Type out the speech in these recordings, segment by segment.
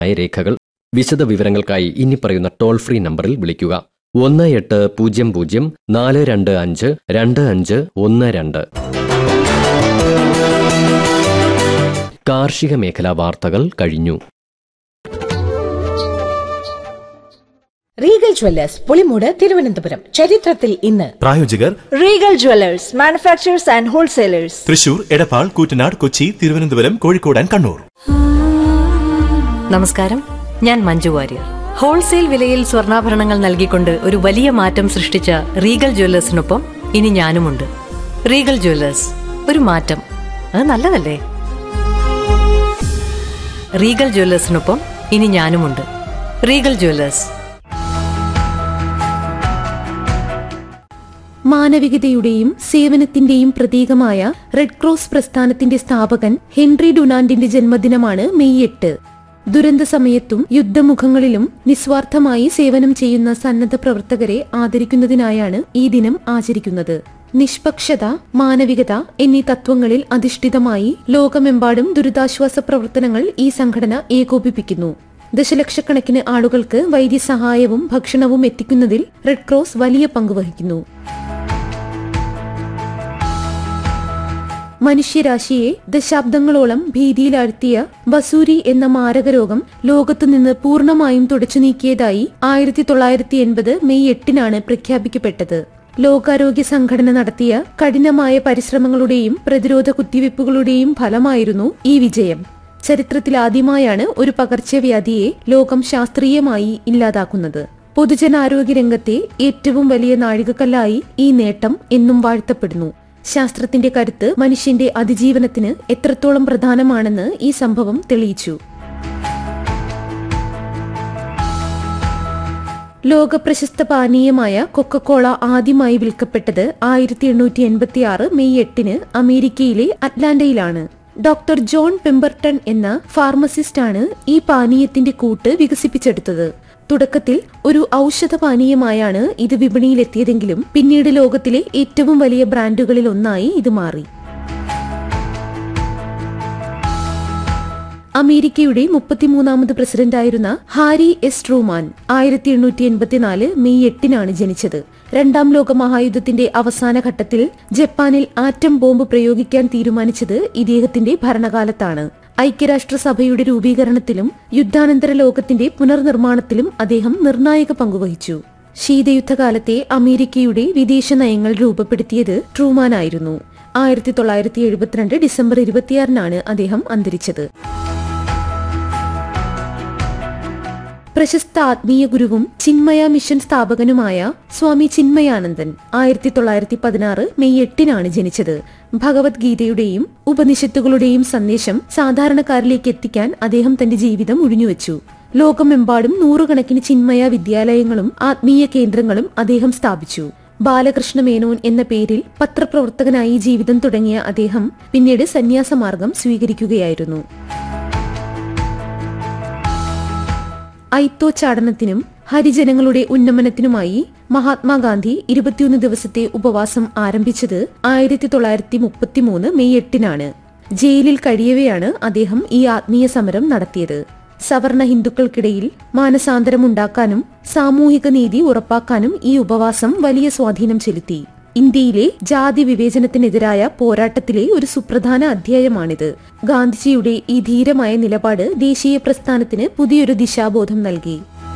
ആയ രേഖകൾ വിശദ വിവരങ്ങൾക്കായി ഇനി പറയുന്ന ടോൾ ഫ്രീ നമ്പറിൽ വിളിക്കുക ഒന്ന് എട്ട് പൂജ്യം പൂജ്യം നാല് രണ്ട് അഞ്ച് രണ്ട് അഞ്ച് ഒന്ന് രണ്ട് കാർഷിക മേഖലാ വാർത്തകൾ കഴിഞ്ഞു റീഗൽ ജ്വല്ലേഴ്സ് പുളിമൂട് തിരുവനന്തപുരം ചരിത്രത്തിൽ ഇന്ന് പ്രായോജകർ regal jewellers manufacturers and wholesalers Thrissur Edappal Koottanad Kochi Thiruvananthapuram Kozhikode and Kannur നമസ്കാരം ഞാൻ മഞ്ജു വാര്യർ ഹോൾസെയിൽ വിലയിൽ സ്വർണ്ണാഭരണങ്ങൾ നൽകിക്കൊണ്ട് ഒരു വലിയ മാറ്റം സൃഷ്ടിച്ച റീഗൽ ജ്വല്ലേഴ്സിനൊപ്പം ഇനി ഞാനുമുണ്ട് റീഗൽ ജ്വല്ലേഴ്സ് ഒരു മാറ്റം അത് നല്ലതല്ലേ റീഗൽ ജ്വല്ലേഴ്സിനൊപ്പം ഇനി ഞാനുമുണ്ട് റീഗൽ ജ്വല്ലേഴ്സ് മാനവികതയുടെയും സേവനത്തിന്റെയും പ്രതീകമായ റെഡ് ക്രോസ് പ്രസ്ഥാനത്തിന്റെ സ്ഥാപകൻ ഹെൻറി ഡുനാന്റിന്റെ ജന്മദിനമാണ് മെയ് എട്ട് ദുരന്ത സമയത്തും യുദ്ധമുഖങ്ങളിലും നിസ്വാർത്ഥമായി സേവനം ചെയ്യുന്ന സന്നദ്ധ പ്രവർത്തകരെ ആദരിക്കുന്നതിനായാണ് ഈ ദിനം ആചരിക്കുന്നത് നിഷ്പക്ഷത മാനവികത എന്നീ തത്വങ്ങളിൽ അധിഷ്ഠിതമായി ലോകമെമ്പാടും ദുരിതാശ്വാസ പ്രവർത്തനങ്ങൾ ഈ സംഘടന ഏകോപിപ്പിക്കുന്നു ദശലക്ഷക്കണക്കിന് ആളുകൾക്ക് വൈദ്യസഹായവും ഭക്ഷണവും എത്തിക്കുന്നതിൽ റെഡ് ക്രോസ് വലിയ പങ്കുവഹിക്കുന്നു മനുഷ്യരാശിയെ ദശാബ്ദങ്ങളോളം ഭീതിയിലാഴ്ത്തിയ ബസൂരി എന്ന മാരകരോഗം ലോകത്തുനിന്ന് പൂർണ്ണമായും തുടച്ചു നീക്കിയതായി ആയിരത്തി തൊള്ളായിരത്തി എൺപത് മെയ് എട്ടിനാണ് പ്രഖ്യാപിക്കപ്പെട്ടത് ലോകാരോഗ്യ സംഘടന നടത്തിയ കഠിനമായ പരിശ്രമങ്ങളുടെയും പ്രതിരോധ കുത്തിവയ്പ്പുകളുടെയും ഫലമായിരുന്നു ഈ വിജയം ചരിത്രത്തിലാദ്യമായാണ് ഒരു പകർച്ചവ്യാധിയെ ലോകം ശാസ്ത്രീയമായി ഇല്ലാതാക്കുന്നത് പൊതുജനാരോഗ്യ രംഗത്തെ ഏറ്റവും വലിയ നാഴികക്കല്ലായി ഈ നേട്ടം എന്നും വാഴ്ത്തപ്പെടുന്നു ശാസ്ത്രത്തിന്റെ കരുത്ത് മനുഷ്യന്റെ അതിജീവനത്തിന് എത്രത്തോളം പ്രധാനമാണെന്ന് ഈ സംഭവം തെളിയിച്ചു ലോകപ്രശസ്ത പാനീയമായ കൊക്കക്കോള ആദ്യമായി വിൽക്കപ്പെട്ടത് ആയിരത്തി എണ്ണൂറ്റി എൺപത്തി ആറ് മെയ് എട്ടിന് അമേരിക്കയിലെ അറ്റ്ലാന്റയിലാണ് ഡോക്ടർ ജോൺ പെമ്പർട്ടൺ എന്ന ഫാർമസിസ്റ്റാണ് ഈ പാനീയത്തിന്റെ കൂട്ട് വികസിപ്പിച്ചെടുത്തത് തുടക്കത്തിൽ ഒരു ഔഷധ പാനീയമായാണ് ഇത് വിപണിയിലെത്തിയതെങ്കിലും പിന്നീട് ലോകത്തിലെ ഏറ്റവും വലിയ ബ്രാൻഡുകളിൽ ഒന്നായി ഇത് മാറി അമേരിക്കയുടെ മുപ്പത്തിമൂന്നാമത് പ്രസിഡന്റായിരുന്ന ഹാരി എസ് ട്രൂമാൻ ആയിരത്തി എണ്ണൂറ്റി എൺപത്തിനാല് മെയ് എട്ടിനാണ് ജനിച്ചത് രണ്ടാം ലോക മഹായുദ്ധത്തിന്റെ അവസാന ഘട്ടത്തിൽ ജപ്പാനിൽ ആറ്റം ബോംബ് പ്രയോഗിക്കാൻ തീരുമാനിച്ചത് ഇദ്ദേഹത്തിന്റെ ഭരണകാലത്താണ് ഐക്യരാഷ്ട്രസഭയുടെ രൂപീകരണത്തിലും യുദ്ധാനന്തര ലോകത്തിന്റെ പുനർനിർമ്മാണത്തിലും അദ്ദേഹം നിർണായക പങ്കുവഹിച്ചു ശീതയുദ്ധകാലത്തെ അമേരിക്കയുടെ വിദേശ നയങ്ങൾ രൂപപ്പെടുത്തിയത് ട്രൂമാനായിരുന്നു ആയിരത്തി തൊള്ളായിരത്തി എഴുപത്തിരണ്ട് ഡിസംബർ ഇരുപത്തിയാറിനാണ് അദ്ദേഹം അന്തരിച്ചത് പ്രശസ്ത ആത്മീയ ഗുരുവും ചിന്മയ മിഷൻ സ്ഥാപകനുമായ സ്വാമി ചിന്മയാനന്ദൻ ആയിരത്തി തൊള്ളായിരത്തി പതിനാറ് മെയ് എട്ടിനാണ് ജനിച്ചത് ഭഗവത്ഗീതയുടെയും ഉപനിഷത്തുകളുടെയും സന്ദേശം സാധാരണക്കാരിലേക്ക് എത്തിക്കാൻ അദ്ദേഹം തന്റെ ജീവിതം ഒഴിഞ്ഞുവെച്ചു ലോകമെമ്പാടും നൂറുകണക്കിന് ചിന്മയ വിദ്യാലയങ്ങളും ആത്മീയ കേന്ദ്രങ്ങളും അദ്ദേഹം സ്ഥാപിച്ചു ബാലകൃഷ്ണ മേനോൻ എന്ന പേരിൽ പത്രപ്രവർത്തകനായി ജീവിതം തുടങ്ങിയ അദ്ദേഹം പിന്നീട് സന്യാസമാർഗം സ്വീകരിക്കുകയായിരുന്നു ഐത്തോച്ചാടനത്തിനും ഹരിജനങ്ങളുടെ ഉന്നമനത്തിനുമായി മഹാത്മാഗാന്ധി ഇരുപത്തിയൊന്ന് ദിവസത്തെ ഉപവാസം ആരംഭിച്ചത് ആയിരത്തി തൊള്ളായിരത്തി മുപ്പത്തിമൂന്ന് മെയ് എട്ടിനാണ് ജയിലിൽ കഴിയവെയാണ് അദ്ദേഹം ഈ ആത്മീയ സമരം നടത്തിയത് സവർണ ഹിന്ദുക്കൾക്കിടയിൽ മാനസാന്തരമുണ്ടാക്കാനും സാമൂഹിക നീതി ഉറപ്പാക്കാനും ഈ ഉപവാസം വലിയ സ്വാധീനം ചെലുത്തി ഇന്ത്യയിലെ ജാതി വിവേചനത്തിനെതിരായ പോരാട്ടത്തിലെ ഒരു സുപ്രധാന അധ്യായമാണിത് ഗാന്ധിജിയുടെ ഈ ധീരമായ നിലപാട് ദേശീയ പ്രസ്ഥാനത്തിന് പുതിയൊരു ദിശാബോധം നൽകി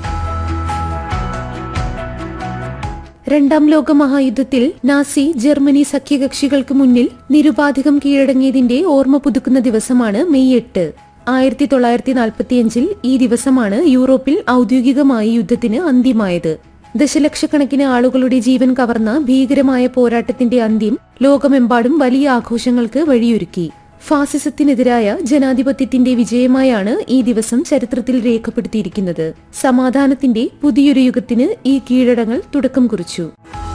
രണ്ടാം ലോക മഹായുദ്ധത്തിൽ നാസി ജർമ്മനി സഖ്യകക്ഷികൾക്ക് മുന്നിൽ നിരുപാധികം കീഴടങ്ങിയതിന്റെ ഓർമ്മ പുതുക്കുന്ന ദിവസമാണ് മെയ് എട്ട് ആയിരത്തി തൊള്ളായിരത്തി നാൽപ്പത്തിയഞ്ചിൽ ഈ ദിവസമാണ് യൂറോപ്പിൽ ഔദ്യോഗികമായി യുദ്ധത്തിന് അന്ത്യമായത് ദശലക്ഷക്കണക്കിന് ആളുകളുടെ ജീവൻ കവർന്ന ഭീകരമായ പോരാട്ടത്തിന്റെ അന്ത്യം ലോകമെമ്പാടും വലിയ ആഘോഷങ്ങൾക്ക് വഴിയൊരുക്കി ഫാസിസത്തിനെതിരായ ജനാധിപത്യത്തിന്റെ വിജയമായാണ് ഈ ദിവസം ചരിത്രത്തിൽ രേഖപ്പെടുത്തിയിരിക്കുന്നത് സമാധാനത്തിന്റെ പുതിയൊരു യുഗത്തിന് ഈ കീഴടങ്ങൾ തുടക്കം കുറിച്ചു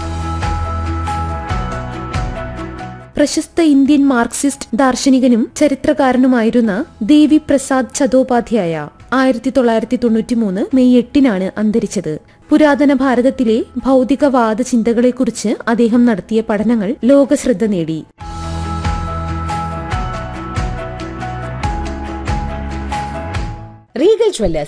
പ്രശസ്ത ഇന്ത്യൻ മാർക്സിസ്റ്റ് ദാർശനികനും ചരിത്രകാരനുമായിരുന്ന ദേവി പ്രസാദ് ചതോപാധ്യായ ആയിരത്തി തൊള്ളായിരത്തി തൊണ്ണൂറ്റിമൂന്ന് മെയ് എട്ടിനാണ് അന്തരിച്ചത് പുരാതന ഭാരതത്തിലെ ഭൗതികവാദ ചിന്തകളെക്കുറിച്ച് അദ്ദേഹം നടത്തിയ പഠനങ്ങൾ ലോകശ്രദ്ധ നേടി റീഗൽ ജ്വല്ലേഴ്സ്